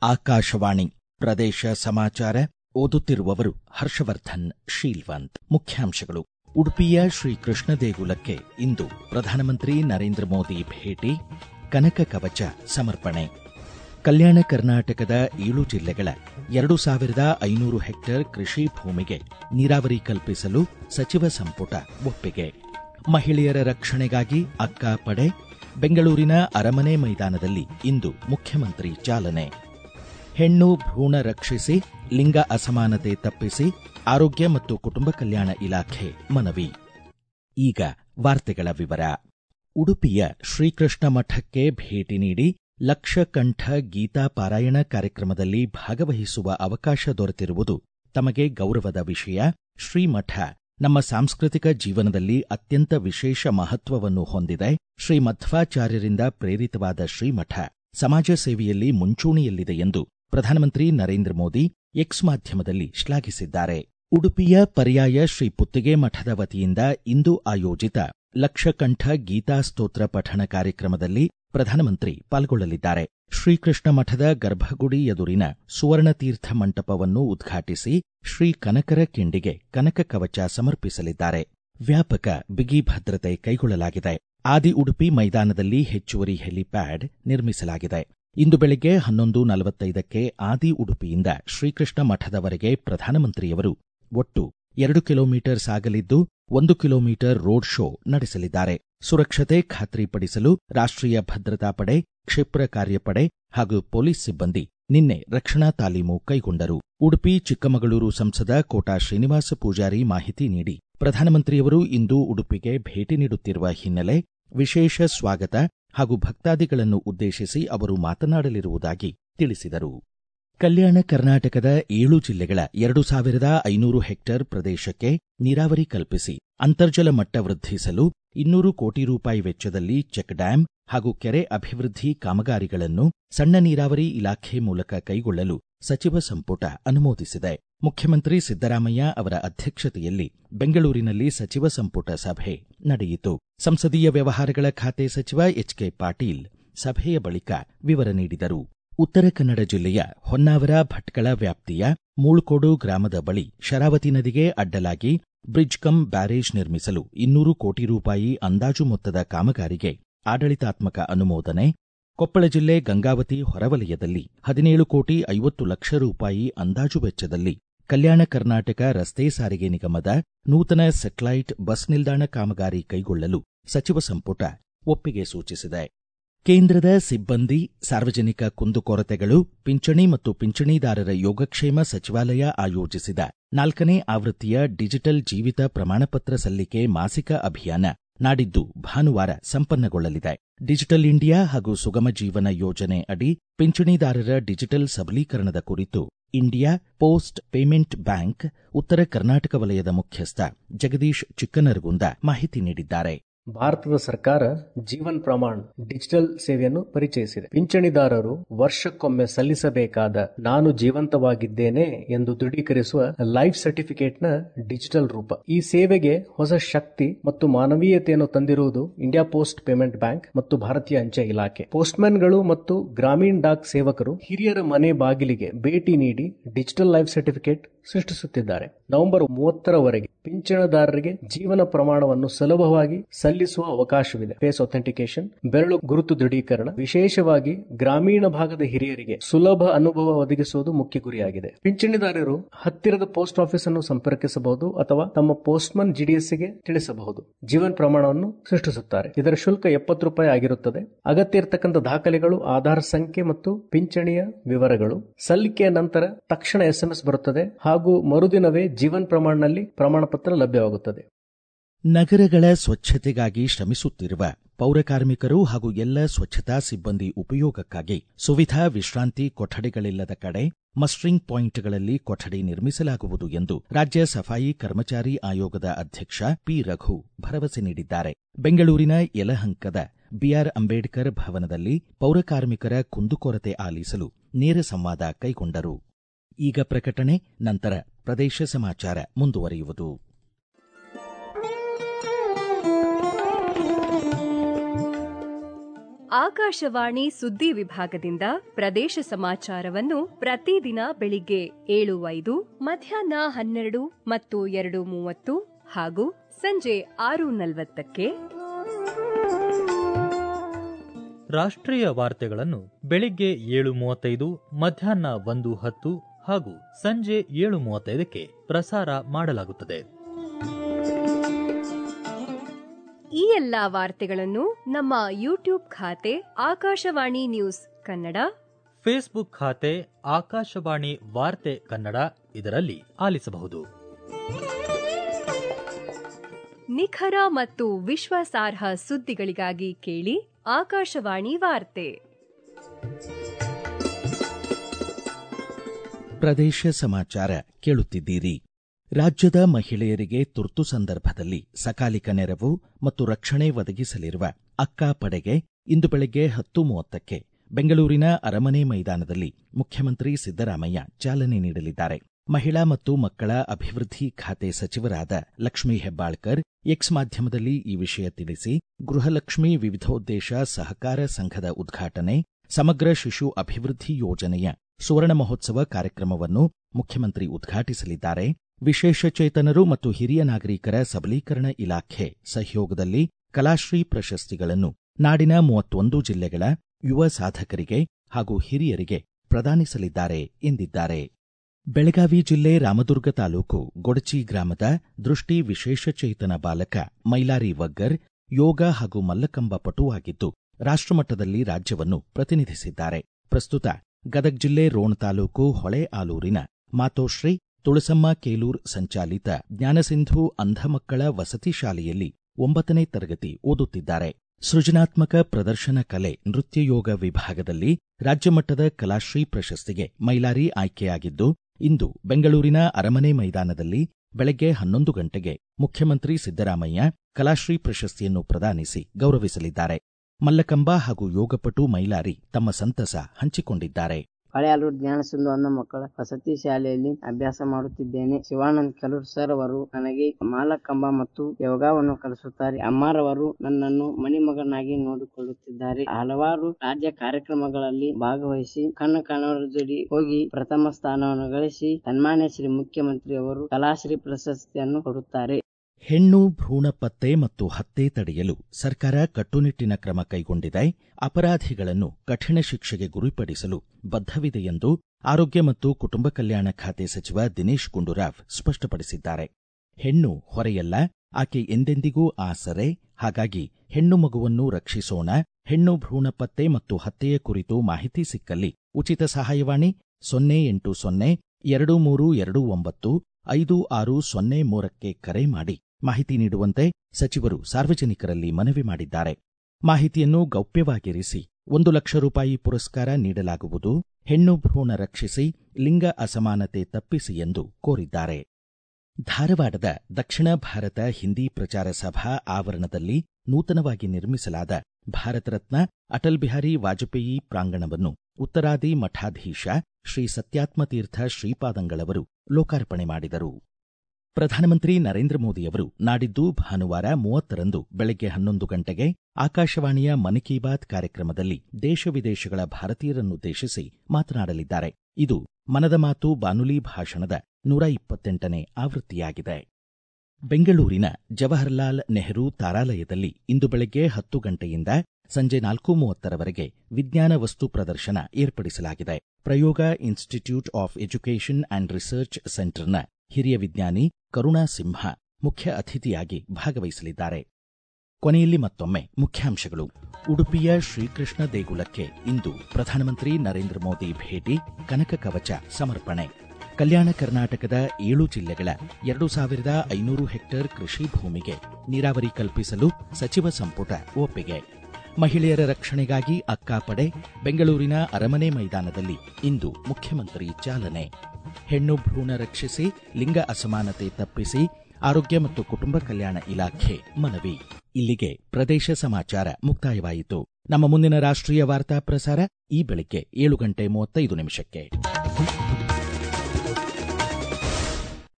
ಆಕಾಶವಾಣಿ ಪ್ರದೇಶ ಸಮಾಚಾರ ಓದುತ್ತಿರುವವರು ಹರ್ಷವರ್ಧನ್ ಶೀಲ್ವಂತ್ ಮುಖ್ಯಾಂಶಗಳು ಉಡುಪಿಯ ಶ್ರೀ ಕೃಷ್ಣ ದೇಗುಲಕ್ಕೆ ಇಂದು ಪ್ರಧಾನಮಂತ್ರಿ ನರೇಂದ್ರ ಮೋದಿ ಭೇಟಿ ಕನಕ ಕವಚ ಸಮರ್ಪಣೆ ಕಲ್ಯಾಣ ಕರ್ನಾಟಕದ ಏಳು ಜಿಲ್ಲೆಗಳ ಎರಡು ಸಾವಿರದ ಐನೂರು ಹೆಕ್ಟೇರ್ ಕೃಷಿ ಭೂಮಿಗೆ ನೀರಾವರಿ ಕಲ್ಪಿಸಲು ಸಚಿವ ಸಂಪುಟ ಒಪ್ಪಿಗೆ ಮಹಿಳೆಯರ ರಕ್ಷಣೆಗಾಗಿ ಅಕ್ಕ ಪಡೆ ಬೆಂಗಳೂರಿನ ಅರಮನೆ ಮೈದಾನದಲ್ಲಿ ಇಂದು ಮುಖ್ಯಮಂತ್ರಿ ಚಾಲನೆ ಹೆಣ್ಣು ಭ್ರೂಣ ರಕ್ಷಿಸಿ ಲಿಂಗ ಅಸಮಾನತೆ ತಪ್ಪಿಸಿ ಆರೋಗ್ಯ ಮತ್ತು ಕುಟುಂಬ ಕಲ್ಯಾಣ ಇಲಾಖೆ ಮನವಿ ಈಗ ವಾರ್ತೆಗಳ ವಿವರ ಉಡುಪಿಯ ಶ್ರೀಕೃಷ್ಣ ಮಠಕ್ಕೆ ಭೇಟಿ ನೀಡಿ ಲಕ್ಷಕಂಠ ಗೀತಾ ಪಾರಾಯಣ ಕಾರ್ಯಕ್ರಮದಲ್ಲಿ ಭಾಗವಹಿಸುವ ಅವಕಾಶ ದೊರೆತಿರುವುದು ತಮಗೆ ಗೌರವದ ವಿಷಯ ಶ್ರೀಮಠ ನಮ್ಮ ಸಾಂಸ್ಕೃತಿಕ ಜೀವನದಲ್ಲಿ ಅತ್ಯಂತ ವಿಶೇಷ ಮಹತ್ವವನ್ನು ಹೊಂದಿದೆ ಶ್ರೀ ಮಧ್ವಾಚಾರ್ಯರಿಂದ ಪ್ರೇರಿತವಾದ ಶ್ರೀಮಠ ಸಮಾಜ ಸೇವೆಯಲ್ಲಿ ಮುಂಚೂಣಿಯಲ್ಲಿದೆ ಎಂದು ಪ್ರಧಾನಮಂತ್ರಿ ನರೇಂದ್ರ ಮೋದಿ ಎಕ್ಸ್ ಮಾಧ್ಯಮದಲ್ಲಿ ಶ್ಲಾಘಿಸಿದ್ದಾರೆ ಉಡುಪಿಯ ಪರ್ಯಾಯ ಶ್ರೀ ಪುತ್ತಿಗೆ ಮಠದ ವತಿಯಿಂದ ಇಂದು ಆಯೋಜಿತ ಲಕ್ಷಕಂಠ ಗೀತಾ ಸ್ತೋತ್ರ ಪಠಣ ಕಾರ್ಯಕ್ರಮದಲ್ಲಿ ಪ್ರಧಾನಮಂತ್ರಿ ಪಾಲ್ಗೊಳ್ಳಲಿದ್ದಾರೆ ಶ್ರೀಕೃಷ್ಣ ಮಠದ ಗರ್ಭಗುಡಿ ಎದುರಿನ ಸುವರ್ಣತೀರ್ಥ ಮಂಟಪವನ್ನು ಉದ್ಘಾಟಿಸಿ ಶ್ರೀ ಕನಕರ ಕಿಂಡಿಗೆ ಕನಕ ಕವಚ ಸಮರ್ಪಿಸಲಿದ್ದಾರೆ ವ್ಯಾಪಕ ಬಿಗಿ ಭದ್ರತೆ ಕೈಗೊಳ್ಳಲಾಗಿದೆ ಆದಿ ಉಡುಪಿ ಮೈದಾನದಲ್ಲಿ ಹೆಚ್ಚುವರಿ ಹೆಲಿಪ್ಯಾಡ್ ನಿರ್ಮಿಸಲಾಗಿದೆ ಇಂದು ಬೆಳಗ್ಗೆ ಹನ್ನೊಂದು ನಲವತ್ತೈದಕ್ಕೆ ಆದಿ ಉಡುಪಿಯಿಂದ ಶ್ರೀಕೃಷ್ಣ ಮಠದವರೆಗೆ ಪ್ರಧಾನಮಂತ್ರಿಯವರು ಒಟ್ಟು ಎರಡು ಕಿಲೋಮೀಟರ್ ಸಾಗಲಿದ್ದು ಒಂದು ಕಿಲೋಮೀಟರ್ ರೋಡ್ ಶೋ ನಡೆಸಲಿದ್ದಾರೆ ಸುರಕ್ಷತೆ ಖಾತ್ರಿಪಡಿಸಲು ರಾಷ್ಟ್ರೀಯ ಭದ್ರತಾ ಪಡೆ ಕ್ಷಿಪ್ರ ಕಾರ್ಯಪಡೆ ಹಾಗೂ ಪೊಲೀಸ್ ಸಿಬ್ಬಂದಿ ನಿನ್ನೆ ರಕ್ಷಣಾ ತಾಲೀಮು ಕೈಗೊಂಡರು ಉಡುಪಿ ಚಿಕ್ಕಮಗಳೂರು ಸಂಸದ ಕೋಟಾ ಶ್ರೀನಿವಾಸ ಪೂಜಾರಿ ಮಾಹಿತಿ ನೀಡಿ ಪ್ರಧಾನಮಂತ್ರಿಯವರು ಇಂದು ಉಡುಪಿಗೆ ಭೇಟಿ ನೀಡುತ್ತಿರುವ ಹಿನ್ನೆಲೆ ವಿಶೇಷ ಸ್ವಾಗತ ಹಾಗೂ ಭಕ್ತಾದಿಗಳನ್ನು ಉದ್ದೇಶಿಸಿ ಅವರು ಮಾತನಾಡಲಿರುವುದಾಗಿ ತಿಳಿಸಿದರು ಕಲ್ಯಾಣ ಕರ್ನಾಟಕದ ಏಳು ಜಿಲ್ಲೆಗಳ ಎರಡು ಸಾವಿರದ ಐನೂರು ಹೆಕ್ಟೇರ್ ಪ್ರದೇಶಕ್ಕೆ ನೀರಾವರಿ ಕಲ್ಪಿಸಿ ಅಂತರ್ಜಲ ಮಟ್ಟ ವೃದ್ಧಿಸಲು ಇನ್ನೂರು ಕೋಟಿ ರೂಪಾಯಿ ವೆಚ್ಚದಲ್ಲಿ ಚೆಕ್ ಡ್ಯಾಂ ಹಾಗೂ ಕೆರೆ ಅಭಿವೃದ್ಧಿ ಕಾಮಗಾರಿಗಳನ್ನು ಸಣ್ಣ ನೀರಾವರಿ ಇಲಾಖೆ ಮೂಲಕ ಕೈಗೊಳ್ಳಲು ಸಚಿವ ಸಂಪುಟ ಅನುಮೋದಿಸಿದೆ ಮುಖ್ಯಮಂತ್ರಿ ಸಿದ್ದರಾಮಯ್ಯ ಅವರ ಅಧ್ಯಕ್ಷತೆಯಲ್ಲಿ ಬೆಂಗಳೂರಿನಲ್ಲಿ ಸಚಿವ ಸಂಪುಟ ಸಭೆ ನಡೆಯಿತು ಸಂಸದೀಯ ವ್ಯವಹಾರಗಳ ಖಾತೆ ಸಚಿವ ಎಚ್ಕೆ ಪಾಟೀಲ್ ಸಭೆಯ ಬಳಿಕ ವಿವರ ನೀಡಿದರು ಉತ್ತರ ಕನ್ನಡ ಜಿಲ್ಲೆಯ ಹೊನ್ನಾವರ ಭಟ್ಕಳ ವ್ಯಾಪ್ತಿಯ ಮೂಳ್ಕೋಡು ಗ್ರಾಮದ ಬಳಿ ಶರಾವತಿ ನದಿಗೆ ಅಡ್ಡಲಾಗಿ ಬ್ರಿಡ್ಜ್ ಕಮ್ ಬ್ಯಾರೇಜ್ ನಿರ್ಮಿಸಲು ಇನ್ನೂರು ಕೋಟಿ ರೂಪಾಯಿ ಅಂದಾಜು ಮೊತ್ತದ ಕಾಮಗಾರಿಗೆ ಆಡಳಿತಾತ್ಮಕ ಅನುಮೋದನೆ ಕೊಪ್ಪಳ ಜಿಲ್ಲೆ ಗಂಗಾವತಿ ಹೊರವಲಯದಲ್ಲಿ ಹದಿನೇಳು ಕೋಟಿ ಐವತ್ತು ಲಕ್ಷ ರೂಪಾಯಿ ಅಂದಾಜು ವೆಚ್ಚದಲ್ಲಿ ಕಲ್ಯಾಣ ಕರ್ನಾಟಕ ರಸ್ತೆ ಸಾರಿಗೆ ನಿಗಮದ ನೂತನ ಸೆಟಲೈಟ್ ಬಸ್ ನಿಲ್ದಾಣ ಕಾಮಗಾರಿ ಕೈಗೊಳ್ಳಲು ಸಚಿವ ಸಂಪುಟ ಒಪ್ಪಿಗೆ ಸೂಚಿಸಿದೆ ಕೇಂದ್ರದ ಸಿಬ್ಬಂದಿ ಸಾರ್ವಜನಿಕ ಕುಂದುಕೊರತೆಗಳು ಪಿಂಚಣಿ ಮತ್ತು ಪಿಂಚಣಿದಾರರ ಯೋಗಕ್ಷೇಮ ಸಚಿವಾಲಯ ಆಯೋಜಿಸಿದ ನಾಲ್ಕನೇ ಆವೃತ್ತಿಯ ಡಿಜಿಟಲ್ ಜೀವಿತ ಪ್ರಮಾಣಪತ್ರ ಸಲ್ಲಿಕೆ ಮಾಸಿಕ ಅಭಿಯಾನ ನಾಡಿದ್ದು ಭಾನುವಾರ ಸಂಪನ್ನಗೊಳ್ಳಲಿದೆ ಡಿಜಿಟಲ್ ಇಂಡಿಯಾ ಹಾಗೂ ಸುಗಮ ಜೀವನ ಯೋಜನೆ ಅಡಿ ಪಿಂಚಣಿದಾರರ ಡಿಜಿಟಲ್ ಸಬಲೀಕರಣದ ಕುರಿತು ಇಂಡಿಯಾ ಪೋಸ್ಟ್ ಪೇಮೆಂಟ್ ಬ್ಯಾಂಕ್ ಉತ್ತರ ಕರ್ನಾಟಕ ವಲಯದ ಮುಖ್ಯಸ್ಥ ಜಗದೀಶ್ ಚಿಕ್ಕನರಗುಂದ ಮಾಹಿತಿ ನೀಡಿದ್ದಾರೆ ಭಾರತದ ಸರ್ಕಾರ ಜೀವನ್ ಪ್ರಮಾಣ್ ಡಿಜಿಟಲ್ ಸೇವೆಯನ್ನು ಪರಿಚಯಿಸಿದೆ ಪಿಂಚಣಿದಾರರು ವರ್ಷಕ್ಕೊಮ್ಮೆ ಸಲ್ಲಿಸಬೇಕಾದ ನಾನು ಜೀವಂತವಾಗಿದ್ದೇನೆ ಎಂದು ದೃಢೀಕರಿಸುವ ಲೈಫ್ ಸರ್ಟಿಫಿಕೇಟ್ನ ಡಿಜಿಟಲ್ ರೂಪ ಈ ಸೇವೆಗೆ ಹೊಸ ಶಕ್ತಿ ಮತ್ತು ಮಾನವೀಯತೆಯನ್ನು ತಂದಿರುವುದು ಇಂಡಿಯಾ ಪೋಸ್ಟ್ ಪೇಮೆಂಟ್ ಬ್ಯಾಂಕ್ ಮತ್ತು ಭಾರತೀಯ ಅಂಚೆ ಇಲಾಖೆ ಪೋಸ್ಟ್ಮನ್ಗಳು ಮತ್ತು ಗ್ರಾಮೀಣ ಡಾಕ್ ಸೇವಕರು ಹಿರಿಯರ ಮನೆ ಬಾಗಿಲಿಗೆ ಭೇಟಿ ನೀಡಿ ಡಿಜಿಟಲ್ ಲೈಫ್ ಸರ್ಟಿಫಿಕೇಟ್ ಸೃಷ್ಟಿಸುತ್ತಿದ್ದಾರೆ ನವೆಂಬರ್ ಮೂವತ್ತರವರೆಗೆ ಪಿಂಚಣಿದಾರರಿಗೆ ಜೀವನ ಪ್ರಮಾಣವನ್ನು ಸುಲಭವಾಗಿ ಸಲ್ಲಿಸುವ ಅವಕಾಶವಿದೆ ಫೇಸ್ ಅಥೆಂಟಿಕೇಶನ್ ಬೆರಳು ಗುರುತು ದೃಢೀಕರಣ ವಿಶೇಷವಾಗಿ ಗ್ರಾಮೀಣ ಭಾಗದ ಹಿರಿಯರಿಗೆ ಸುಲಭ ಅನುಭವ ಒದಗಿಸುವುದು ಮುಖ್ಯ ಗುರಿಯಾಗಿದೆ ಪಿಂಚಣಿದಾರರು ಹತ್ತಿರದ ಪೋಸ್ಟ್ ಆಫೀಸ್ ಅನ್ನು ಸಂಪರ್ಕಿಸಬಹುದು ಅಥವಾ ತಮ್ಮ ಪೋಸ್ಟ್ಮನ್ ಜಿಡಿಎಸ್ ಗೆ ತಿಳಿಸಬಹುದು ಜೀವನ್ ಪ್ರಮಾಣವನ್ನು ಸೃಷ್ಟಿಸುತ್ತಾರೆ ಇದರ ಶುಲ್ಕ ಎಪ್ಪತ್ತು ರೂಪಾಯಿ ಆಗಿರುತ್ತದೆ ಅಗತ್ಯ ಇರತಕ್ಕಂಥ ದಾಖಲೆಗಳು ಆಧಾರ್ ಸಂಖ್ಯೆ ಮತ್ತು ಪಿಂಚಣಿಯ ವಿವರಗಳು ಸಲ್ಲಿಕೆಯ ನಂತರ ತಕ್ಷಣ ಎಸ್ಎಂಎಸ್ ಬರುತ್ತದೆ ಹಾಗೂ ಮರುದಿನವೇ ಜೀವನ್ ಪ್ರಮಾಣದಲ್ಲಿ ಪ್ರಮಾಣ ಪತ್ರ ಲಭ್ಯವಾಗುತ್ತದೆ ನಗರಗಳ ಸ್ವಚ್ಛತೆಗಾಗಿ ಶ್ರಮಿಸುತ್ತಿರುವ ಪೌರಕಾರ್ಮಿಕರು ಹಾಗೂ ಎಲ್ಲ ಸ್ವಚ್ಛತಾ ಸಿಬ್ಬಂದಿ ಉಪಯೋಗಕ್ಕಾಗಿ ಸುವಿಧಾ ವಿಶ್ರಾಂತಿ ಕೊಠಡಿಗಳಿಲ್ಲದ ಕಡೆ ಮಸ್ಟರಿಂಗ್ ಪಾಯಿಂಟ್ಗಳಲ್ಲಿ ಕೊಠಡಿ ನಿರ್ಮಿಸಲಾಗುವುದು ಎಂದು ರಾಜ್ಯ ಸಫಾಯಿ ಕರ್ಮಚಾರಿ ಆಯೋಗದ ಅಧ್ಯಕ್ಷ ಪಿ ರಘು ಭರವಸೆ ನೀಡಿದ್ದಾರೆ ಬೆಂಗಳೂರಿನ ಯಲಹಂಕದ ಬಿಆರ್ ಅಂಬೇಡ್ಕರ್ ಭವನದಲ್ಲಿ ಪೌರಕಾರ್ಮಿಕರ ಕುಂದುಕೊರತೆ ಆಲಿಸಲು ನೇರ ಸಂವಾದ ಕೈಗೊಂಡರು ಈಗ ಪ್ರಕಟಣೆ ನಂತರ ಪ್ರದೇಶ ಸಮಾಚಾರ ಮುಂದುವರಿಯುವುದು ಆಕಾಶವಾಣಿ ಸುದ್ದಿ ವಿಭಾಗದಿಂದ ಪ್ರದೇಶ ಸಮಾಚಾರವನ್ನು ಪ್ರತಿದಿನ ಬೆಳಿಗ್ಗೆ ಏಳು ಐದು ಮಧ್ಯಾಹ್ನ ಹನ್ನೆರಡು ಮತ್ತು ಎರಡು ಮೂವತ್ತು ಹಾಗೂ ಸಂಜೆ ಆರು ನಲವತ್ತಕ್ಕೆ ರಾಷ್ಟ್ರೀಯ ವಾರ್ತೆಗಳನ್ನು ಬೆಳಿಗ್ಗೆ ಏಳು ಮೂವತ್ತೈದು ಮಧ್ಯಾಹ್ನ ಒಂದು ಹತ್ತು ಹಾಗೂ ಸಂಜೆ ಏಳು ಮೂವತ್ತೈದಕ್ಕೆ ಪ್ರಸಾರ ಮಾಡಲಾಗುತ್ತದೆ ಈ ಎಲ್ಲಾ ವಾರ್ತೆಗಳನ್ನು ನಮ್ಮ ಯೂಟ್ಯೂಬ್ ಖಾತೆ ಆಕಾಶವಾಣಿ ನ್ಯೂಸ್ ಕನ್ನಡ ಫೇಸ್ಬುಕ್ ಖಾತೆ ಆಕಾಶವಾಣಿ ವಾರ್ತೆ ಕನ್ನಡ ಇದರಲ್ಲಿ ಆಲಿಸಬಹುದು ನಿಖರ ಮತ್ತು ವಿಶ್ವಾಸಾರ್ಹ ಸುದ್ದಿಗಳಿಗಾಗಿ ಕೇಳಿ ಆಕಾಶವಾಣಿ ವಾರ್ತೆ ಪ್ರದೇಶ ಸಮಾಚಾರ ಕೇಳುತ್ತಿದ್ದೀರಿ ರಾಜ್ಯದ ಮಹಿಳೆಯರಿಗೆ ತುರ್ತು ಸಂದರ್ಭದಲ್ಲಿ ಸಕಾಲಿಕ ನೆರವು ಮತ್ತು ರಕ್ಷಣೆ ಒದಗಿಸಲಿರುವ ಅಕ್ಕ ಪಡೆಗೆ ಇಂದು ಬೆಳಗ್ಗೆ ಹತ್ತು ಮೂವತ್ತಕ್ಕೆ ಬೆಂಗಳೂರಿನ ಅರಮನೆ ಮೈದಾನದಲ್ಲಿ ಮುಖ್ಯಮಂತ್ರಿ ಸಿದ್ದರಾಮಯ್ಯ ಚಾಲನೆ ನೀಡಲಿದ್ದಾರೆ ಮಹಿಳಾ ಮತ್ತು ಮಕ್ಕಳ ಅಭಿವೃದ್ಧಿ ಖಾತೆ ಸಚಿವರಾದ ಲಕ್ಷ್ಮೀ ಹೆಬ್ಬಾಳ್ಕರ್ ಎಕ್ಸ್ ಮಾಧ್ಯಮದಲ್ಲಿ ಈ ವಿಷಯ ತಿಳಿಸಿ ಗೃಹಲಕ್ಷ್ಮಿ ವಿವಿಧೋದ್ದೇಶ ಸಹಕಾರ ಸಂಘದ ಉದ್ಘಾಟನೆ ಸಮಗ್ರ ಶಿಶು ಅಭಿವೃದ್ಧಿ ಯೋಜನೆಯ ಸುವರ್ಣ ಮಹೋತ್ಸವ ಕಾರ್ಯಕ್ರಮವನ್ನು ಮುಖ್ಯಮಂತ್ರಿ ಉದ್ಘಾಟಿಸಲಿದ್ದಾರೆ ವಿಶೇಷಚೇತನರು ಮತ್ತು ಹಿರಿಯ ನಾಗರಿಕರ ಸಬಲೀಕರಣ ಇಲಾಖೆ ಸಹಯೋಗದಲ್ಲಿ ಕಲಾಶ್ರೀ ಪ್ರಶಸ್ತಿಗಳನ್ನು ನಾಡಿನ ಮೂವತ್ತೊಂದು ಜಿಲ್ಲೆಗಳ ಯುವ ಸಾಧಕರಿಗೆ ಹಾಗೂ ಹಿರಿಯರಿಗೆ ಪ್ರದಾನಿಸಲಿದ್ದಾರೆ ಎಂದಿದ್ದಾರೆ ಬೆಳಗಾವಿ ಜಿಲ್ಲೆ ರಾಮದುರ್ಗ ತಾಲೂಕು ಗೊಡಚಿ ಗ್ರಾಮದ ದೃಷ್ಟಿ ವಿಶೇಷಚೇತನ ಬಾಲಕ ಮೈಲಾರಿ ವಗ್ಗರ್ ಯೋಗ ಹಾಗೂ ಮಲ್ಲಕಂಬ ಪಟುವಾಗಿದ್ದು ರಾಷ್ಟ್ರಮಟ್ಟದಲ್ಲಿ ರಾಜ್ಯವನ್ನು ಪ್ರತಿನಿಧಿಸಿದ್ದಾರೆ ಪ್ರಸ್ತುತ ಗದಗ ಜಿಲ್ಲೆ ರೋಣ ತಾಲೂಕು ಹೊಳೆ ಆಲೂರಿನ ಮಾತೋಶ್ರೀ ತುಳಸಮ್ಮ ಕೇಲೂರ್ ಸಂಚಾಲಿತ ಜ್ಞಾನಸಿಂಧು ಅಂಧ ಮಕ್ಕಳ ವಸತಿ ಶಾಲೆಯಲ್ಲಿ ಒಂಬತ್ತನೇ ತರಗತಿ ಓದುತ್ತಿದ್ದಾರೆ ಸೃಜನಾತ್ಮಕ ಪ್ರದರ್ಶನ ಕಲೆ ನೃತ್ಯಯೋಗ ವಿಭಾಗದಲ್ಲಿ ರಾಜ್ಯಮಟ್ಟದ ಕಲಾಶ್ರೀ ಪ್ರಶಸ್ತಿಗೆ ಮೈಲಾರಿ ಆಯ್ಕೆಯಾಗಿದ್ದು ಇಂದು ಬೆಂಗಳೂರಿನ ಅರಮನೆ ಮೈದಾನದಲ್ಲಿ ಬೆಳಗ್ಗೆ ಹನ್ನೊಂದು ಗಂಟೆಗೆ ಮುಖ್ಯಮಂತ್ರಿ ಸಿದ್ದರಾಮಯ್ಯ ಕಲಾಶ್ರೀ ಪ್ರಶಸ್ತಿಯನ್ನು ಪ್ರದಾನಿಸಿ ಗೌರವಿಸಲಿದ್ದಾರೆ ಮಲ್ಲಕಂಬ ಹಾಗೂ ಯೋಗಪಟು ಮೈಲಾರಿ ತಮ್ಮ ಸಂತಸ ಹಂಚಿಕೊಂಡಿದ್ದಾರೆ ಹಳೆಯಾಲೂರು ಜ್ಞಾನಸಿಂಧು ಅಂಧ ಮಕ್ಕಳ ವಸತಿ ಶಾಲೆಯಲ್ಲಿ ಅಭ್ಯಾಸ ಮಾಡುತ್ತಿದ್ದೇನೆ ಶಿವಾನಂದ್ ಕಲೂರ್ ಸರ್ ಅವರು ನನಗೆ ಮಾಲಕಂಬ ಮತ್ತು ಯೋಗವನ್ನು ಕಲಿಸುತ್ತಾರೆ ಅಮ್ಮಾರವರು ನನ್ನನ್ನು ಮಣಿಮಗನಾಗಿ ನೋಡಿಕೊಳ್ಳುತ್ತಿದ್ದಾರೆ ಹಲವಾರು ರಾಜ್ಯ ಕಾರ್ಯಕ್ರಮಗಳಲ್ಲಿ ಭಾಗವಹಿಸಿ ಕಣ್ಣು ಕಾಣವರ ಜೋಡಿ ಹೋಗಿ ಪ್ರಥಮ ಸ್ಥಾನವನ್ನು ಗಳಿಸಿ ಸನ್ಮಾನ್ಯ ಶ್ರೀ ಮುಖ್ಯಮಂತ್ರಿ ಅವರು ಕಲಾಶ್ರೀ ಪ್ರಶಸ್ತಿಯನ್ನು ಕೊಡುತ್ತಾರೆ ಹೆಣ್ಣು ಭ್ರೂಣ ಪತ್ತೆ ಮತ್ತು ಹತ್ಯೆ ತಡೆಯಲು ಸರ್ಕಾರ ಕಟ್ಟುನಿಟ್ಟಿನ ಕ್ರಮ ಕೈಗೊಂಡಿದೆ ಅಪರಾಧಿಗಳನ್ನು ಕಠಿಣ ಶಿಕ್ಷೆಗೆ ಗುರಿಪಡಿಸಲು ಬದ್ಧವಿದೆ ಎಂದು ಆರೋಗ್ಯ ಮತ್ತು ಕುಟುಂಬ ಕಲ್ಯಾಣ ಖಾತೆ ಸಚಿವ ದಿನೇಶ್ ಗುಂಡೂರಾವ್ ಸ್ಪಷ್ಟಪಡಿಸಿದ್ದಾರೆ ಹೆಣ್ಣು ಹೊರೆಯಲ್ಲ ಆಕೆ ಎಂದೆಂದಿಗೂ ಆಸರೆ ಹಾಗಾಗಿ ಹೆಣ್ಣು ಮಗುವನ್ನು ರಕ್ಷಿಸೋಣ ಹೆಣ್ಣು ಭ್ರೂಣ ಪತ್ತೆ ಮತ್ತು ಹತ್ಯೆಯ ಕುರಿತು ಮಾಹಿತಿ ಸಿಕ್ಕಲ್ಲಿ ಉಚಿತ ಸಹಾಯವಾಣಿ ಸೊನ್ನೆ ಎಂಟು ಸೊನ್ನೆ ಎರಡು ಮೂರು ಎರಡು ಒಂಬತ್ತು ಐದು ಆರು ಸೊನ್ನೆ ಮೂರಕ್ಕೆ ಕರೆ ಮಾಡಿ ಮಾಹಿತಿ ನೀಡುವಂತೆ ಸಚಿವರು ಸಾರ್ವಜನಿಕರಲ್ಲಿ ಮನವಿ ಮಾಡಿದ್ದಾರೆ ಮಾಹಿತಿಯನ್ನು ಗೌಪ್ಯವಾಗಿರಿಸಿ ಒಂದು ಲಕ್ಷ ರೂಪಾಯಿ ಪುರಸ್ಕಾರ ನೀಡಲಾಗುವುದು ಹೆಣ್ಣು ಭ್ರೂಣ ರಕ್ಷಿಸಿ ಲಿಂಗ ಅಸಮಾನತೆ ತಪ್ಪಿಸಿ ಎಂದು ಕೋರಿದ್ದಾರೆ ಧಾರವಾಡದ ದಕ್ಷಿಣ ಭಾರತ ಹಿಂದಿ ಪ್ರಚಾರ ಸಭಾ ಆವರಣದಲ್ಲಿ ನೂತನವಾಗಿ ನಿರ್ಮಿಸಲಾದ ಭಾರತ ರತ್ನ ಅಟಲ್ ಬಿಹಾರಿ ವಾಜಪೇಯಿ ಪ್ರಾಂಗಣವನ್ನು ಉತ್ತರಾದಿ ಮಠಾಧೀಶ ಶ್ರೀ ಸತ್ಯಾತ್ಮತೀರ್ಥ ಶ್ರೀಪಾದಂಗಳವರು ಲೋಕಾರ್ಪಣೆ ಮಾಡಿದರು ಪ್ರಧಾನಮಂತ್ರಿ ನರೇಂದ್ರ ಮೋದಿಯವರು ನಾಡಿದ್ದು ಭಾನುವಾರ ಮೂವತ್ತರಂದು ಬೆಳಗ್ಗೆ ಹನ್ನೊಂದು ಗಂಟೆಗೆ ಆಕಾಶವಾಣಿಯ ಮನ್ ಕಿ ಬಾತ್ ಕಾರ್ಯಕ್ರಮದಲ್ಲಿ ದೇಶ ವಿದೇಶಗಳ ಭಾರತೀಯರನ್ನುದ್ದೇಶಿಸಿ ಮಾತನಾಡಲಿದ್ದಾರೆ ಇದು ಮನದ ಮಾತು ಬಾನುಲಿ ಭಾಷಣದ ನೂರ ಇಪ್ಪತ್ತೆಂಟನೇ ಆವೃತ್ತಿಯಾಗಿದೆ ಬೆಂಗಳೂರಿನ ಜವಾಹರ್ಲಾಲ್ ನೆಹರು ತಾರಾಲಯದಲ್ಲಿ ಇಂದು ಬೆಳಗ್ಗೆ ಹತ್ತು ಗಂಟೆಯಿಂದ ಸಂಜೆ ನಾಲ್ಕು ಮೂವತ್ತರವರೆಗೆ ವಿಜ್ಞಾನ ವಸ್ತು ಪ್ರದರ್ಶನ ಏರ್ಪಡಿಸಲಾಗಿದೆ ಪ್ರಯೋಗ institute of education and research ಸೆಂಟರ್ನ ಹಿರಿಯ ವಿಜ್ಞಾನಿ ಕರುಣಾ ಸಿಂಹ ಮುಖ್ಯ ಅತಿಥಿಯಾಗಿ ಭಾಗವಹಿಸಲಿದ್ದಾರೆ ಕೊನೆಯಲ್ಲಿ ಮತ್ತೊಮ್ಮೆ ಮುಖ್ಯಾಂಶಗಳು ಉಡುಪಿಯ ಶ್ರೀಕೃಷ್ಣ ದೇಗುಲಕ್ಕೆ ಇಂದು ಪ್ರಧಾನಮಂತ್ರಿ ನರೇಂದ್ರ ಮೋದಿ ಭೇಟಿ ಕನಕ ಕವಚ ಸಮರ್ಪಣೆ ಕಲ್ಯಾಣ ಕರ್ನಾಟಕದ ಏಳು ಜಿಲ್ಲೆಗಳ ಎರಡು ಸಾವಿರದ ಐನೂರು ಹೆಕ್ಟೇರ್ ಕೃಷಿ ಭೂಮಿಗೆ ನೀರಾವರಿ ಕಲ್ಪಿಸಲು ಸಚಿವ ಸಂಪುಟ ಒಪ್ಪಿಗೆ ಮಹಿಳೆಯರ ರಕ್ಷಣೆಗಾಗಿ ಅಕ್ಕಾಪಡೆ ಬೆಂಗಳೂರಿನ ಅರಮನೆ ಮೈದಾನದಲ್ಲಿ ಇಂದು ಮುಖ್ಯಮಂತ್ರಿ ಚಾಲನೆ ಹೆಣ್ಣು ಭ್ರೂಣ ರಕ್ಷಿಸಿ ಲಿಂಗ ಅಸಮಾನತೆ ತಪ್ಪಿಸಿ ಆರೋಗ್ಯ ಮತ್ತು ಕುಟುಂಬ ಕಲ್ಯಾಣ ಇಲಾಖೆ ಮನವಿ ಇಲ್ಲಿಗೆ ಪ್ರದೇಶ ಸಮಾಚಾರ ಮುಕ್ತಾಯವಾಯಿತು ನಮ್ಮ ಮುಂದಿನ ರಾಷ್ಟ್ರೀಯ ವಾರ್ತಾ ಪ್ರಸಾರ ಈ ಬೆಳಿಗ್ಗೆ ಏಳು ಗಂಟೆ ಮೂವತ್ತೈದು ನಿಮಿಷಕ್ಕೆ